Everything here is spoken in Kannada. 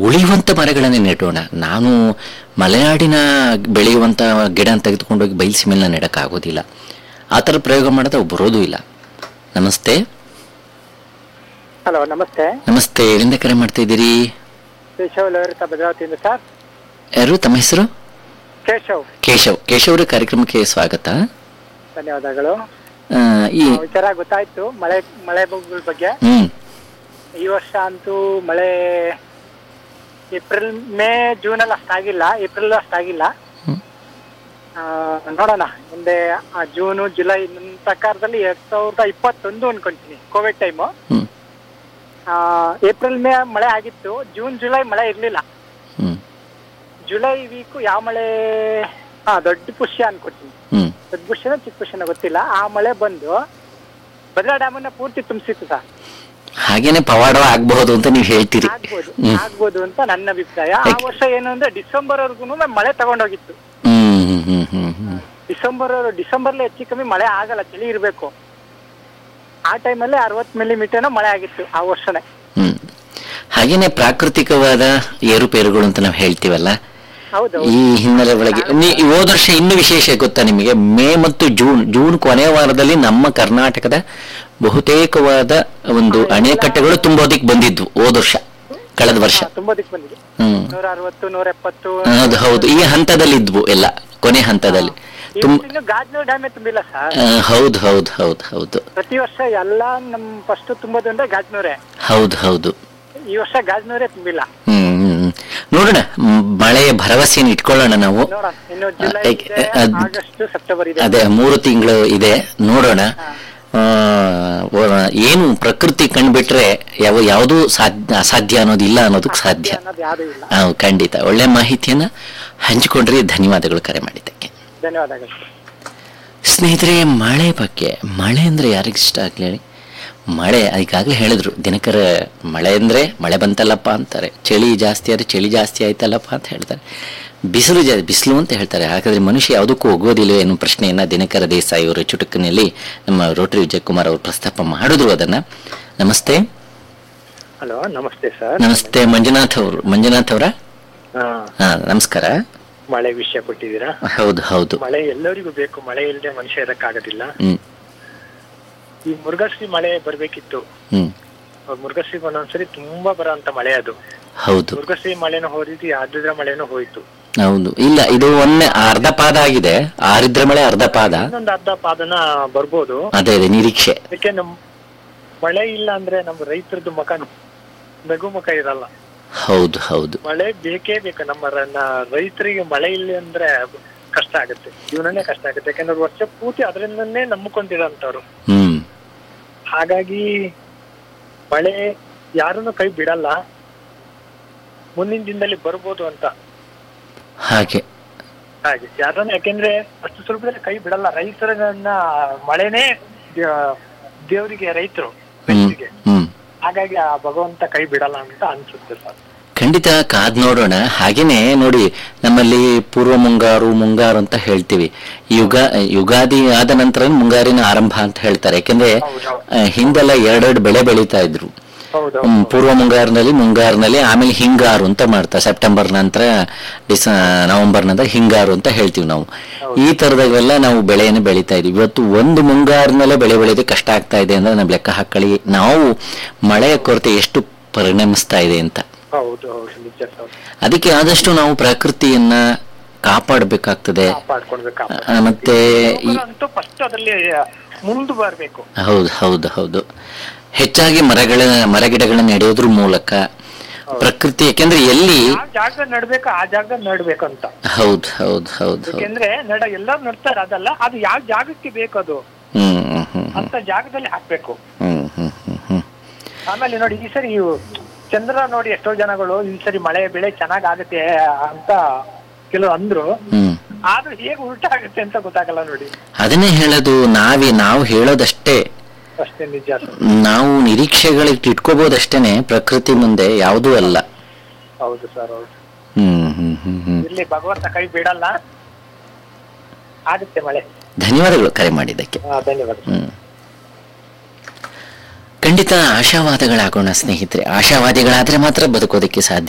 ಉಳಿಯುವಂತ ಮರಗಳನ್ನೇ ನೆಡೋಣ ನಾನು ಮಲೆನಾಡಿನ ಬೆಳೆಯುವಂತ ಗಿಡ ತೆಗೆದುಕೊಂಡೋಗಿ ಬಯಲುಸೀಮೆಲ್ಲ ನೆಡಕ್ಕಾಗೋದಿಲ್ಲ ಆ ಥರ ಪ್ರಯೋಗ ಮಾಡಿದ್ರೆ ಬರೋದು ಇಲ್ಲ ನಮಸ್ತೆ ಹಲೋ ನಮಸ್ತೆ ನಮಸ್ತೆ ಎಲ್ಲಿಂದ ಕರೆ ಮಾಡ್ತಾ ಇದ್ದೀರಿ ಕೇಶವ್ ಲಹರಿತ ಭದ್ರಾವತಿಯಿಂದ ಸರ್ ಯಾರು ತಮ್ಮ ಹೆಸರು ಕೇಶವ್ ಕೇಶವ್ ಕೇಶವ್ರ ಕಾರ್ಯಕ್ರಮಕ್ಕೆ ಸ್ವಾಗತ ಧನ್ಯವಾದಗಳು ಆ, ಈ ಆ, ವಿಚಾರ ಗೊತ್ತಾಯ್ತು ಮಳೆ ಮಳೆ ಬಗ್ಗಳ ಬಗ್ಗೆ ಹ್ಮ್ ಈ ವರ್ಷ ಅಂತೂ ಮಳೆ ಏಪ್ರಿಲ್ ಮೇ ಜೂನ್ ಅಲ್ಲಿ ಅಷ್ಟಾಗಿಲ್ಲ ಏಪ್ರಿಲ್ ಅಷ್ಟಾಗಿಲ್ಲ ಹ್ಮ್. ಆ, ನೋಡೋಣ ಮುಂದೆ ಆ, ಜೂನು ಜುಲೈ ನನ್ನ ಪ್ರಕಾರದಲ್ಲಿ ಎರಡ್ ಸಾವಿರದ ಇಪ್ಪತ್ತೊಂದು ಅನ್ಕೊಂತೀನಿ ಕೋವಿಡ್ ಟೈಮು ಹ್ಮ್ ಏಪ್ರಿಲ್ ಮೇ ಮಳೆ ಆಗಿತ್ತು ಜೂನ್ ಜುಲೈ ಮಳೆ ಇರ್ಲಿಲ್ಲ ಹ್ಮ್ ಜುಲೈ ವೀಕು ಯಾವ ಮಳೆ ಹಾ ದೊಡ್ಡ ಪುಷ್ಯ ಅನ್ಕೊತೀನಿ ಹ್ಮ್ ದೊಡ್ಡ ಪುಷ್ಯನ ಚಿಕ್ಕ ಪುಷ್ಯನ ಗೊತ್ತಿಲ್ಲ ಆ ಮಳೆ ಬಂದು ಭದ್ರಾ ಡ್ಯಾಮನ್ನ ಪೂರ್ತಿ ತುಂಬಿಸಿತ್ತು ಸರ್ ಹಾಗೇನೆ ಪವಾಡ ಆಗಬಹುದು ಅಂತ ನೀವು ಹೇಳ್ತೀರಿ ಆಗ್ಬೋದು ಹ್ಮ್. ಆಗ್ಬೋದು ಅಂತ ನನ್ನ ಅಭಿಪ್ರಾಯ ಆ ಯಾಕೆ? ವರ್ಷ ಏನು ಅಂದ್ರೆ ಡಿಸೆಂಬರ್ ವರ್ಗು ಮಳೆ ತಗೊಂಡೋಗಿತ್ತು ಹ್ಮ್ ಹ್ಮ್ ಹ್ಮ್ ಹ್ಮ್ ಹ್ಮ್ ಡಿಸೆಂಬರ್ ಡಿಸೆಂಬರ್ಲಿ ಹೆಚ್ಚು ಕಮ್ಮಿ ಮಳೆ ಆಗಲ್ಲ ಚಳಿ ಇರಬೇಕು ಆ ಟೈಮಲ್ಲಿ ಅರವತ್ತು ಮಿಲಿಮೀಟರ್ನ ಮಳೆ ಆಗಿತ್ತು ಆ ವರ್ಷನೇ ಹ್ಮ್ ಹಾಗೇನೆ ಪ್ರಾಕೃತಿಕವಾದ ಏರುಪೇರುಗಳು ಅಂತ ನಾವು ಹೇಳ್ತೀವಲ್ಲ ಹೌದು ಈ ಹಿನ್ನೆಲೆ ಒಳಗೆ ನೀ- ಈ ಹೋದ ವರ್ಷ ಇನ್ನು ವಿಶೇಷ ಗೊತ್ತಾ ನಿಮಗೆ ಮೇ ಮತ್ತು ಜೂನ್ ಜೂನ್ ಕೊನೆಯ ವಾರದಲ್ಲಿ ನಮ್ಮ ಕರ್ನಾಟಕದ ಬಹುತೇಕವಾದ ಒಂದು ಅಣೆಕಟ್ಟೆಗಳು ತುಂಬೋದಿಕ್ ಬಂದಿದ್ವು ಹೋದ ವರ್ಷ ಕಳೆದ ವರ್ಷ ಹಾ, ತುಂಬೋದಿಕ್ ಬಂದಿದೆ ಹ್ಮ್ ನೂರ ಅರವತ್ತು ನೂರ ಎಪ್ಪತ್ತು ಹೌದು ಹೌದು ಈ ಹಂತದಲ್ಲಿ ಇದ್ವು ಎಲ್ಲ ಕೊನೆ ಹಂತದಲ್ಲಿ ತುಂ ಇನ್ನು ಗಾಜನೂರು ಡ್ಯಾಮೇ ತುಂಬಿಲ್ಲ ಸರ್ ಆ, ಹೌದು ಹೌದು ಹೌದು ಹೌದು ಪ್ರತಿ ವರ್ಷ ಎಲ್ಲ ನಮ್ ಫಸ್ಟ್ ತುಂಬೋದು ಅಂದ್ರೆ ಗಾಜನೂರೇ ಹೌದು ಹೌದು ಈ ವರ್ಷ ಗಾಜನೂರೇ ತುಂಬಿಲ್ಲ ಹ್ಮ್ ಹ್ಮ್, ಹ್ಮ್. ನೋಡೋಣ ಮ್, ಮಳೆಯ ಭರವಸೆಯನ್ನು ಇಟ್ಕೊಳ್ಳೋಣ ನಾವು ನೋಡೋಣ ಇನ್ನು ಜುಲೈ ಆ, ಇದೆ ಅದ್- ಆಗಸ್ಟ್ ಸೆಪ್ಟೆಂಬರ್ ಇದೆ ಅದೇ ಮೂರು ತಿಂಗಳು ಇದೆ ನೋಡೋಣ ಆ, ಓ- ಏನು ಪ್ರಕೃತಿ ಕಂಡ್ಬಿಟ್ರೆ ಯಾವ ಯಾವುದೂ ಸಾಧ್ಯ ಅಸಾಧ್ಯ ಅನ್ನೋದಿಲ್ಲ ಅನ್ನೋದಕ್ಕೆ ಸಾಧ್ಯ ಅನ್ನೋದು ಯಾವ್ದು ಇಲ್ಲ ಹೌದು ಖಂಡಿತ ಒಳ್ಳೆ ಮಾಹಿತಿಯನ್ನ ಹಂಚಿಕೊಂಡ್ರಿ ಧನ್ಯವಾದಗಳು ಕರೆ ಮಾಡಿದ್ದಕ್ಕೆ ಧನ್ಯವಾದಗಳು ಸ್ನೇಹಿತರೆ ಮಳೆ ಬಗ್ಗೆ ಮಳೆ ಅಂದ್ರೆ ಯಾರಿಗೆ ಇಷ್ಟ ಆಗ್ಲಿ ಹೇಳಿ ಮಳೆ ಈಗಾಗಲೇ ಹೇಳಿದ್ರು ದಿನಕರ ಮಳೆ ಅಂದ್ರೆ ಮಳೆ ಬಂತಲ್ಲಪ್ಪ ಅಂತಾರೆ ಚಳಿ ಜಾಸ್ತಿ ಆದ್ರೆ ಚಳಿ ಜಾಸ್ತಿ ಆಯ್ತಲ್ಲಪ್ಪ ಅಂತ ಹೇಳ್ತಾರೆ ಬಿಸಿಲು ಜಾ ಬಿಸಿಲು ಅಂತ ಹೇಳ್ತಾರೆ ಹಾಗಾದ್ರೆ ಮನುಷ್ಯ ಯಾವುದಕ್ಕೂ ಹೋಗೋದಿಲ್ಲ ಎನ್ನುವ ಪ್ರಶ್ನೆಯನ್ನ ದಿನಕರ ದೇಸಾಯಿ ಅವರು ಚುಟುಕಿನಲ್ಲಿ ನಮ್ಮ ರೋಟರಿ ವಿಜಯಕುಮಾರ್ ಅವರು ಪ್ರಸ್ತಾಪ ಮಾಡಿದ್ರು ಅದನ್ನ ನಮಸ್ತೆ ಹಲೋ ನಮಸ್ತೆ ಸರ್ ನಮಸ್ತೆ ಮಂಜುನಾಥ್ ಅವರು ಮಂಜುನಾಥ್ ಅವರ ಹಾ ನಮಸ್ಕಾರ ಮಳೆ ವಿಷಯ ಕೊಟ್ಟಿದ್ದೀರಾ ಹೌದು ಹೌದು ಮಳೆ ಎಲ್ಲರಿಗೂ ಬೇಕು ಮಳೆ ಇಲ್ಲದೆ ಮನುಷ್ಯ ಇರಕ್ಕಾಗೋದಿಲ್ಲ ಹ್ಮ್ ಈ ಮುರುಘಶ್ರೀ ಮಳೆ ಬರ್ಬೇಕಿತ್ತು ಹ್ಮ್ ಮುರುಘಶ್ರೀ ಒಂದೊಂದ್ಸರಿ ತುಂಬಾ ಬರೋಂತ ಮಳೆ ಅದು ಹೌದು ಮುರುಘಶ್ರೀ ಮಳೆನೂ ಹೋದಿದ್ದು ಆದ್ರದ ಮಳೆನೂ ಹೋಯ್ತು ಹೌದು ಇಲ್ಲ ಇದು ಒಂದೇ ಅರ್ಧ ಪಾದ ಆಗಿದೆ ಆರಿದ್ರ ಮಳೆ ಅರ್ಧ ಪಾದ ಇನ್ನೊಂದು ಅರ್ಧ ಪಾದನ ಬರ್ಬೋದು ಅದೇ ಅದೇ ನಿರೀಕ್ಷೆ ಯಾಕೆ ನಮ್ ಮಳೆ ಇಲ್ಲ ಅಂದ್ರೆ ನಮ್ಮ ರೈತರದ್ದು ಮುಖ ನಗು ಮುಖ ಇರಲ್ಲ ಹೌದು ಹೌದು ಮಳೆ ಬೇಕೇ ಬೇಕು ನಮ್ಮ ರ- ನ- ರೈತರಿಗೆ ಮಳೆ ಇಲ್ಲ ಅಂದ್ರೆ ಕಷ್ಟ ಆಗುತ್ತೆ ಜೀವನನೇ ಕಷ್ಟ ಆಗುತ್ತೆ ಯಾಕಂದ್ರೆ ವರ್ಷ ಪೂರ್ತಿ ಅದರಿಂದನೇ ನಂಬಿಕೊಂಡಿರೋಂಥವ್ರು ಹ್ಮ್ ಹಾಗಾಗಿ ಮಳೆ ಯಾರನ್ನು ಕೈ ಬಿಡಲ್ಲ ಮುಂದಿನ ದಿನದಲ್ಲಿ ಬರ್ಬೋದು ಅಂತ ಹಾಗೆ ಹಾಗೆ ಯಾರನ್ನ ಯಾಕೆಂದ್ರೆ ಅಷ್ಟು ಸುಲಭದಲ್ಲಿ ಕೈ ಬಿಡಲ್ಲ ರೈತರನ್ನ ಮಳೆನೇ ದೇ- ದೇವರಿಗೆ ರೈತರು ಹ್ಮ್ ರೈತರಿಗೆ ಹ್ಮ್ ಹಾಗಾಗಿ ಆ ಭಗವಂತ ಕೈ ಬಿಡಲ್ಲ ಅಂತ ಅನ್ಸುತ್ತೆ ಸರ್ ಖಂಡಿತ ಕಾದ್ ನೋಡೋಣ ಹಾಗೇನೆ ನೋಡಿ ನಮ್ಮಲ್ಲಿ ಪೂರ್ವ ಮುಂಗಾರು ಮುಂಗಾರು ಅಂತ ಹೇಳ್ತೀವಿ ಯುಗ ಯುಗಾದಿ ಆದ ನಂತರ ಮುಂಗಾರಿನ ಆರಂಭ ಅಂತ ಹೇಳ್ತಾರೆ ಯಾಕೆಂದ್ರೆ ಹೌದೌದು. ಆ, ಹಿಂದೆಲ್ಲ ಎರಡೆರಡು ಬೆಳೆ ಬೆಳೀತಾ ಇದ್ರು ಹೌದು ಹ್ಮ್, ಪೂರ್ವ ಮುಂಗಾರಿನಲ್ಲಿ ಮುಂಗಾರಿನಲ್ಲಿ ಆಮೇಲೆ ಹಿಂಗಾರು ಅಂತ ಮಾಡ್ತಾರೆ ಸೆಪ್ಟೆಂಬರ್ ನಂತರ ಡಿಸ ನವೆಂಬರ್ ನಂತರ ಹಿಂಗಾರು ಅಂತ ಹೇಳ್ತೀವಿ ನಾವು ಈ ತರದವೆಲ್ಲ ನಾವು ಬೆಳೆಯನ್ನು ಬೆಳೀತಾ ಇದೀವಿ ಇವತ್ತು ಒಂದು ಮುಂಗಾರಿನಲ್ಲೇ ಬೆಳೆ ಬೆಳೆಯೋದು ಕಷ್ಟ ಆಗ್ತಾ ಇದೆ ಅಂದ್ರೆ ನಾವು ಲೆಕ್ಕ ಹಾಕೊಳ್ಳಿ ನಾವು ಮಳೆಯ ಕೊರತೆ ಎಷ್ಟು ಪರಿಣಮಿಸ್ತಾ ಇದೆ ಅಂತ ಹೌದು ಹೌದು ನಿಜ ಸರ್ ಅದಕ್ಕೆ ಆದಷ್ಟು ನಾವು ಪ್ರಕೃತಿಯನ್ನ ಕಾಪಾಡಬೇಕಾಗ್ತದೆ ಕಾಪಾಡ್ಕೊಳ್ಬೇಕು ಆ, ಮತ್ತೆ ಈ ಅಂತೂ ಫಸ್ಟ್ ಅದರಲ್ಲಿ ಮುಂದೆ ಬರ್ಬೇಕು ಹೌದು ಹೌದು ಹೌದು ಹೆಚ್ಚಾಗಿ ಮರಗಳ ಮರಗಿಡಗಳನ್ನ ನೆಡೆಯೋದ್ರ ಮೂಲಕ ಪ್ರಕೃತಿ ಯಾಕೆಂದ್ರೆ ಎಲ್ಲಿ ಯಾವ ಜಾಗದಲ್ಲಿ ನಡ್ಬೇಕು ಆ ಜಾಗದಲ್ಲಿ ನಡ್ಬೇಕು ಅಂತ ಹೌದು ಹೌದು ಹೌದು ಹೌದು ಯಾಕೆಂದ್ರೆ ನಡ ಎಲ್ಲರೂ ನಡ್ತಾರೆ ಅದಲ್ಲ ಅದು ಯಾವ ಜಾಗಕ್ಕೆ ಬೇಕು ಅದು ಹ್ಮ್ ಹ್ಮ್ ಹ್ಮ್ ಅಂತ ಜಾಗದಲ್ಲಿ ಹಾಕ್ಬೇಕು ಹ್ಮ್ ಹ್ಮ್ ಹ್ಮ್ ಹ್ಮ್ ಆಮೇಲೆ ನೋಡಿ ಈ ಸರಿ ಇವು ಚಂದ್ರ ನೋಡಿ ಎಷ್ಟೋ ಜನಗಳು ಈ ಸರಿ ಮಳೆ ಬೆಳೆ ಚೆನ್ನಾಗ್ ಆಗುತ್ತೆ ಅಂತ ಕೆಲವು ಅಂದ್ರು ಹ್ಮ್ ಆದ್ರೂ ಹೇಗೆ ಉಲ್ಟಾ ಆಗುತ್ತೆ ಅಂತ ಗೊತ್ತಾಗಲ್ಲ ನೋಡಿ ಅದನ್ನೇ ಹೇಳೋದು ನಾವೇ ನಾವು ಹೇಳೋದಷ್ಟೇ ಅಷ್ಟೇ ನಿಜ ಸರ್ ನಾವು ನಿರೀಕ್ಷೆಗಳಿಗೆ ಇಟ್ಕೋಬಹುದಷ್ಟೇನೆ ಪ್ರಕೃತಿ ಮುಂದೆ ಯಾವುದೂ ಅಲ್ಲ ಹೌದು ಸರ್ ಹೌದು ಹ್ಮ್ ಹ್ಮ್ ಹ್ಮ್ ಹ್ಮ್ ಇಲ್ಲಿ ಭಗವಂತ ಕೈ ಬಿಡಲ್ಲ ಆಗುತ್ತೆ ಮಳೆ ಧನ್ಯವಾದಗಳು ಕರೆ ಮಾಡಿದ್ದಕ್ಕೆ ಹಾ, ಧನ್ಯವಾದ ಹ್ಮ್ ಖಂಡಿತ ಆಶಾವಾದಗಳಾಗೋಣ ಸ್ನೇಹಿತರೆ ಆಶಾವಾದಿಗಳಾದ್ರೆ ಮಾತ್ರ ಬದುಕೋದಕ್ಕೆ ಸಾಧ್ಯ